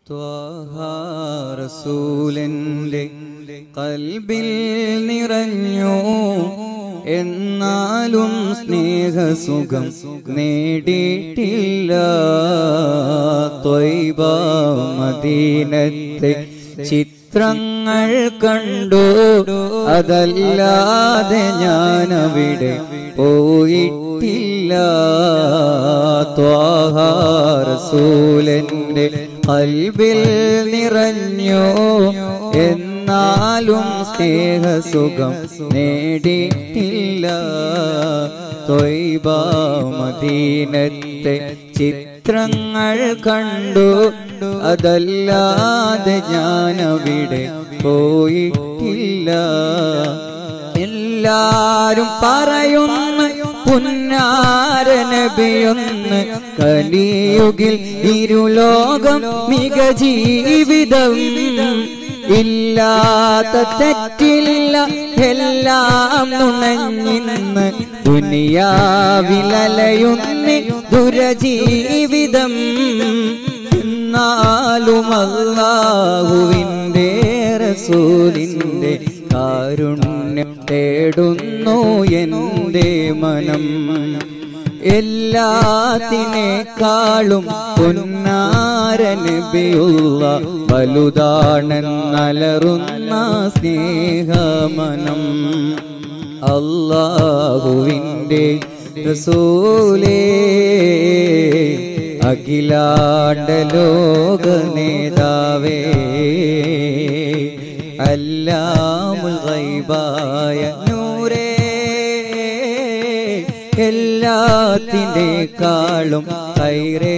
റസൂലന്റെ കൽബിൽ നിറഞ്ഞു എന്നാലും സ്നേഹസുഖം നേടിയിട്ടില്ല ത്വയ്ബ മദീനത്തെ ചിത്രങ്ങൾ കണ്ടു അതല്ലാതെ ഞാൻ അവിടെ പോയിട്ടില്ല ത്വാഹ റസൂലന്റെ കൽബിൽ നിറഞ്ഞു എന്നാലും സ്നേഹസുഖം നേടിയിട്ടില്ല തൊയ്ബ മദീനത്തെ ചിത്രങ്ങൾ കണ്ടു അതല്ലാതെ ഞാൻ അവിടെ പോയിട്ടില്ല എല്ലാരും പറയുന്നു പുന്നാര നബിയൊന്ന് കലിയുകിൽ ഇരുലോകം മിക ജീവിതം ഇല്ലാത്ത തെറ്റില്ല എല്ലാം നുണഞ്ഞിന്ന് ദുനിയാവിലലയുന്നി ദുരജീവിതം എന്നാലും അള്ളാഹുവിൻ്റെ റസൂലിൻ്റെ കാരുണ്യം തേടുന്നു എൻ്റെ മനം എല്ലാത്തിനേക്കാളും പൊന്നാര നബിയുള്ള വലുതാണെന്നലറുന്ന സ്നേഹമനം അള്ളാഹുവിൻ്റെ റസൂലേ അഖിലാണ്ട ലോക നേതാവേ അല്ലാമുൽ ഗൈബായ നൂരേ എല്ലാത്തിനേക്കാളും കൈറേ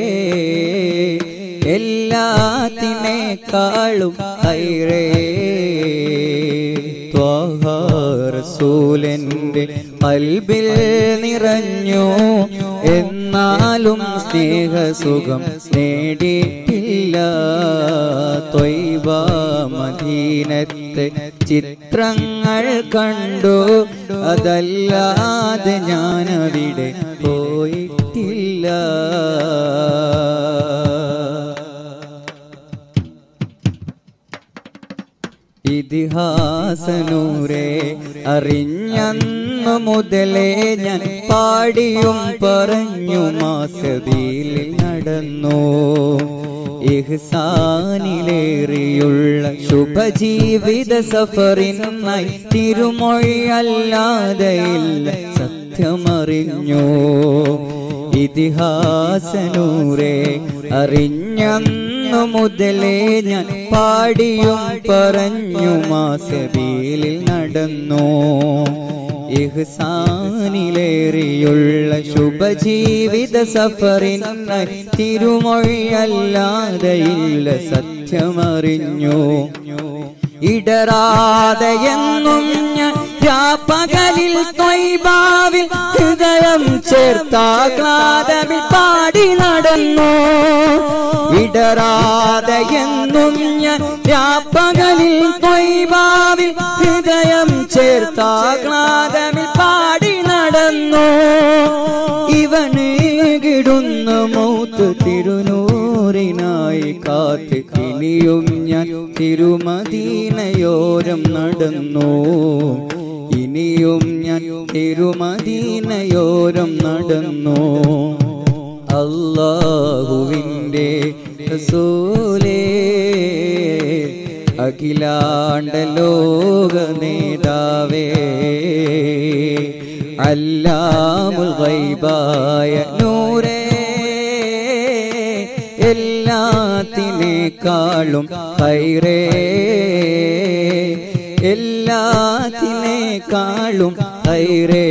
എല്ലാത്തിനേക്കാളും കൈറേ റസൂലന്റെ കൽബിൽ നിറഞ്ഞു എന്നാലും സ്നേഹസുഖം നേടിയിട്ടില്ല തൊയ്ബ മദീനത്തെ ചിത്രങ്ങൾ കണ്ടു അതല്ലാതെ ഞാൻ അവിടെ പോയിട്ടില്ല ഇതിഹാസനൂരെ അറിഞ്ഞന്നു മുതലേ ഞാൻ പാടിയും പറഞ്ഞു മാസതിയിൽ നടന്നു ഇഹ്സാനിലേറിയുള്ള ശുഭജീവിത സഫറിനായി തിരുമൊഴി അല്ലാതെയില്ല സത്യമറിഞ്ഞു ഇതിഹാസനൂരെ അറിഞ്ഞന്നു മുതലേ ഞാൻ പാടിയും പറഞ്ഞു മാസബീലിൽ നടന്നു ഇഹ്സാനിലേറിയുള്ള ശുഭജീവിത സഫറിനായി തിരുമൊഴി അല്ലാതെയില്ല സത്യമറിഞ്ഞു ഇടറാതെ എന്നും ഞാൻ രാപ്പകലിൽ തൊയ്ബാവിൽ ഹൃദയം ചേർത്താക്ലാദമിൽ പാടി നടന്നു ഇടറാതെ എന്നും ഞാൻ രാപ്പകലിൽ തൊയ്ബാവിൽ ഹൃദയം ചേർത്താക്ലാദമിൽ പാടി നടന്നു ഇവന് കിടുന്ന മൗത്ത് തിരുനൂറിനായി കാത്ത് ഇനിയും ഞാൻ തിരുമദീനയോരം നടന്നു ഇനിയും ഞാൻ തിരുമദീനയോരം നടന്നു അള്ളാഹുവിൻ്റെ റസൂലേ അഖിലാണ്ട ലോക നേതാവേ അല്ലാമുൽ ഗൈബായ നൂരേ എല്ലാത്തിനേക്കാളും കൈറേ എല്ലാത്തിനേക്കാളും കൈറേ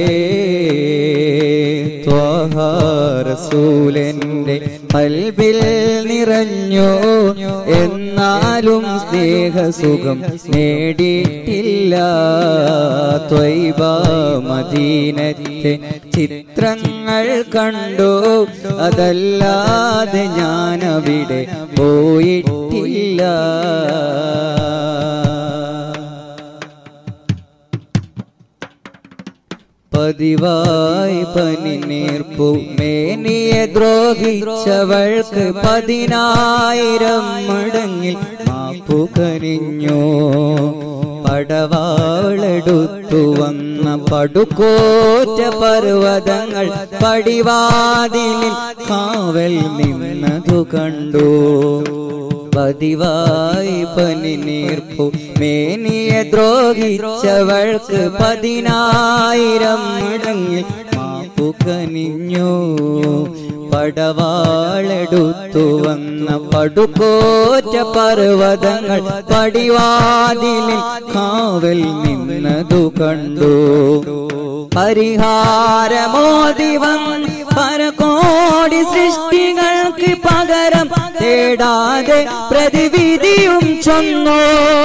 റസൂലന്റെ കൽബിൽ നിറഞ്ഞു എന്നാലും സ്നേഹസുഖം നേടിയിട്ടില്ല ത്വയ്ബ മദീനത്തെ ചിത്രങ്ങൾ കണ്ടു അതല്ലാതെ ഞാൻ അവിടെ പോയിട്ടില്ല പതിവായി പനി നീർപ്പു മേനിയെ ദ്രോഹിച്ചവൾക്ക് പതിനായിരം മടങ്ങിൽ മാപ്പു കനിഞ്ഞു പടവാളെടുത്തു വന്ന പടുക്കോറ്റ പർവ്വതങ്ങൾ പടിവാതിലിൽ കാവൽ നിന്നതു കണ്ടു പതിവായി പനി നീർപ്പു മേനിയെ ദ്രോഹിച്ചവൾക്ക് പതിനായിരം മടങ്ങിൽ മാപ്പു കനിഞ്ഞു പടവാളെടുത്തു വന്ന പടുക്കോറ്റ പർവ്വതങ്ങൾ പടിവാതിലിൽ കാവൽ നിന്നതു കണ്ടു പരിഹാരമോദി വന്ന് പരകോടി സൃഷ്ടികൾക്ക് പകരം തേടാതെ പ്രതിവിധിയും ചൊന്നു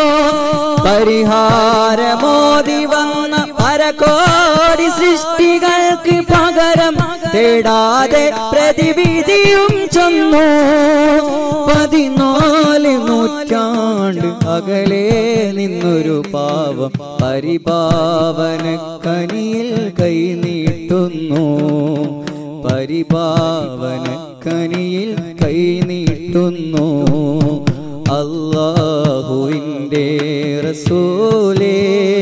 പരിഹാരമോദി വന്ന പരകോടി സൃഷ്ടികൾക്ക് പകരം തേടാതെ പ്രതിവിധിയും ചൊന്നു പതിനാല് നൂറ്റാണ്ട് അകലെ നിന്നൊരു പാവം പരിപാവന കനിയിൽ കൈനീട്ടുന്നു പരിപാവന കനിയിൽ കൈനീട്ടുന്നു അള്ളാഹുവിൻ്റെ റസൂലേ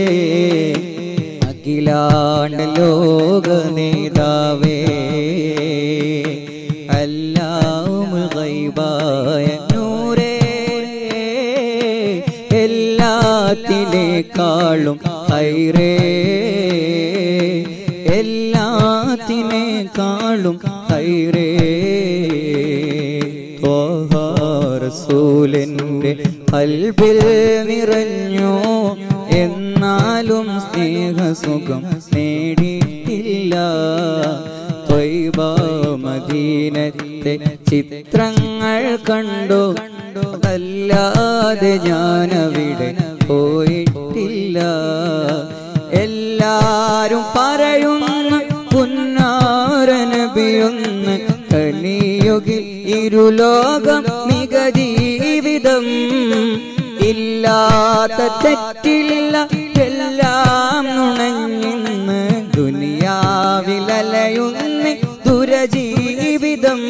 അഖിലാണ്ട ലോക നേതാവേ അല്ലാം ഗൈബായ നൂരേ എല്ലാത്തിനേക്കാളും ഹൈറേ എല്ലാത്തിനേക്കാളും ഹൈറേ റസൂലിന്റെ കൽബിൽ നിറഞ്ഞു എന്നാലും സ്നേഹസുഖം നേടിയിട്ടില്ല ത്വയ്ബ മദീനത്തെ ചിത്രങ്ങൾ കണ്ടു അല്ലാതെ ഞാനവിടെ പോയിട്ടില്ല എല്ലാരും പറയുന്ന പുന്നാരനബിയൊന്ന് കലിയുകിൽ ഇരുലോകം മിക ജീവിതം ഇല്ലാത്ത തെറ്റില്ല എല്ലാം നുണഞ്ഞിന്ന് ദുനിയാവിലലയുന്ന ദുരജീവിതം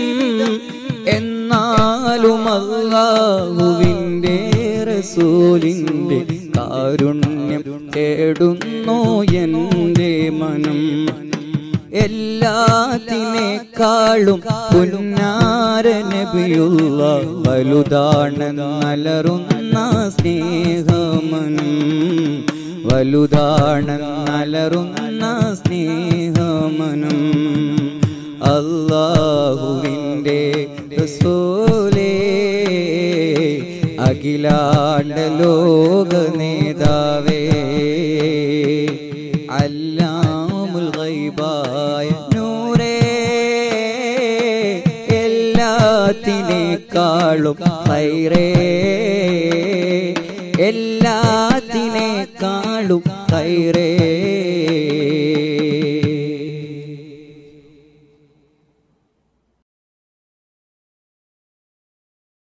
എന്നാലും അള്ളാഹുവിൻ്റെ റസൂലിൻ്റെ കാരുണ്യം തേടുന്നു എൻ്റെ മനം എല്ലാത്തിനേക്കാളും പുന്നാര നബിയുള്ള വലുതാണെന്നലറുന്ന സ്നേഹമനം വലുതാണെന്നലറുന്ന സ്നേഹമനം അള്ളാഹുവിൻ്റെ റസൂലേ അഖിലാണ്ട ലോക നേതാവേ അല്ലാമുൽ ഗൈബായ നൂരേ എല്ലാത്തിനേക്കാളും ഹൈറേ എല്ലാത്തിനേക്കാളും ഹൈറേ